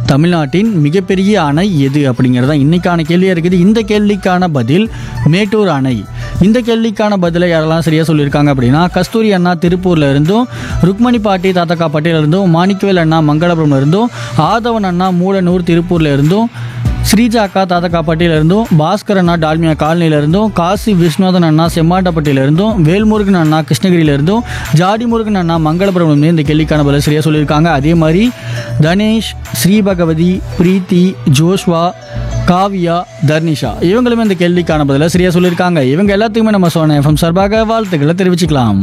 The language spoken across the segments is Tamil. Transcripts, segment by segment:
தமிழ்நாட்டின் மிகப்பெரிய அணை எது அப்படிங்கிறது தான் இன்னைக்கான கேள்வியாக இருக்குது இந்த கேள்விக்கான பதில் மேட்டூர் அணை இந்த கேள்விக்கான பதிலை யாரெல்லாம் சரியாக சொல்லியிருக்காங்க அப்படின்னா கஸ்தூரி அண்ணா திருப்பூர்ல இருந்தும் ருக்மணி பாட்டி தாத்தக்கா பட்டியில இருந்தும் மாணிக்கவேல் அண்ணா மங்களபுரம்ல இருந்தும் ஆதவன் அண்ணா மூலனூர் திருப்பூர்ல இருந்தும் ஸ்ரீஜா அக்கா தாத்தக்கா பட்டியில இருந்தும் பாஸ்கர் அண்ணா டால்மியா காலனியில இருந்தும் காசி விஸ்வநாதன் அண்ணா செம்மாட்டப்பட்டியில இருந்தும் வேல்முருகன் அண்ணா கிருஷ்ணகிரியில இருந்தும் ஜாடி முருகன் அண்ணா மங்களபுரம் இருந்து இந்த கேள்விக்கான பதில் சரியா சொல்லியிருக்காங்க அதே மாதிரி தனேஷ் ஸ்ரீபகவதி பிரீத்தி ஜோஷ்வா காவியா தர்னிஷா இவங்களுமே இந்த கேள்விக்கான பதிலை சரியா சொல்லியிருக்காங்க இவங்க எல்லாத்துக்குமே நம்ம சோன எஃப்எம் சார்பாக வாழ்த்துக்களை தெரிவிச்சுக்கலாம்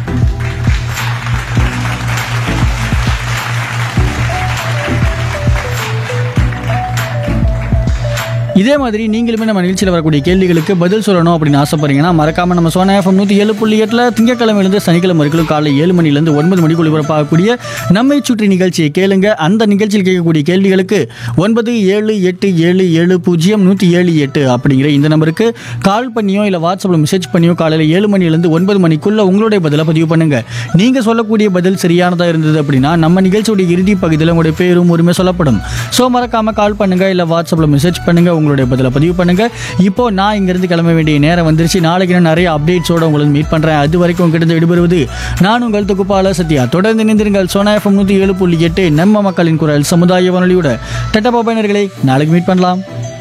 இதே மாதிரி நீங்களுமே நம்ம நிகழ்ச்சியில் வரக்கூடிய கேள்விகளுக்கு பதில் சொல்லணும் அப்படின்னு ஆசைப்படுறீங்கன்னா மறக்காம நம்ம சோனா எஃப்எம் நூற்றி ஏழு புள்ளி எட்டில் திங்கக்கிழமையிலேருந்து சனிக்கிழமை வரைக்கும் காலை ஏழு மணிலேருந்து ஒன்பது மணிக்கு ஒளிபரப்பாகக்கூடிய நம்மை சுற்றி நிகழ்ச்சியை கேளுங்க அந்த நிகழ்ச்சியில் கேட்கக்கூடிய கேள்விகளுக்கு ஒன்பது ஏழு எட்டு ஏழு ஏழு பூஜ்ஜியம் நூற்றி ஏழு எட்டு அப்படிங்கிற இந்த நம்பருக்கு கால் பண்ணியோ இல்லை வாட்ஸ்அப்பில் மெசேஜ் பண்ணியோ காலையில் ஏழு மணிலேருந்து ஒன்பது மணிக்குள்ள உங்களுடைய பதிலை பதிவு பண்ணுங்க நீங்கள் சொல்லக்கூடிய பதில் சரியானதாக இருந்தது அப்படின்னா நம்ம நிகழ்ச்சியுடைய இறுதி பகுதியில் உங்களுடைய பேரும் உரிமை சொல்லப்படும் ஸோ மறக்காம கால் பண்ணுங்க இல்லை வாட்ஸ்அப்பில் மெசேஜ் பண்ணுங்க உங்களுடைய பதிலை பதிவு பண்ணுங்க இப்போ நான் இங்கிருந்து கிளம்ப வேண்டிய நேரம் வந்துருச்சு நாளைக்கு நான் நிறைய அப்டேட்ஸோட உங்களுக்கு மீட் பண்றேன் அது வரைக்கும் உங்ககிட்ட விடுபடுவது நான் உங்கள் தொகுப்பாளர் சத்யா தொடர்ந்து இணைந்திருங்கள் சோனா எஃப்எம் நூற்றி ஏழு புள்ளி எட்டு நம்ம மக்களின் குரல் சமுதாய வானொலியோட டெட்ட பாபா நேயர்களே நாளைக்கு மீட் பண்ணலாம்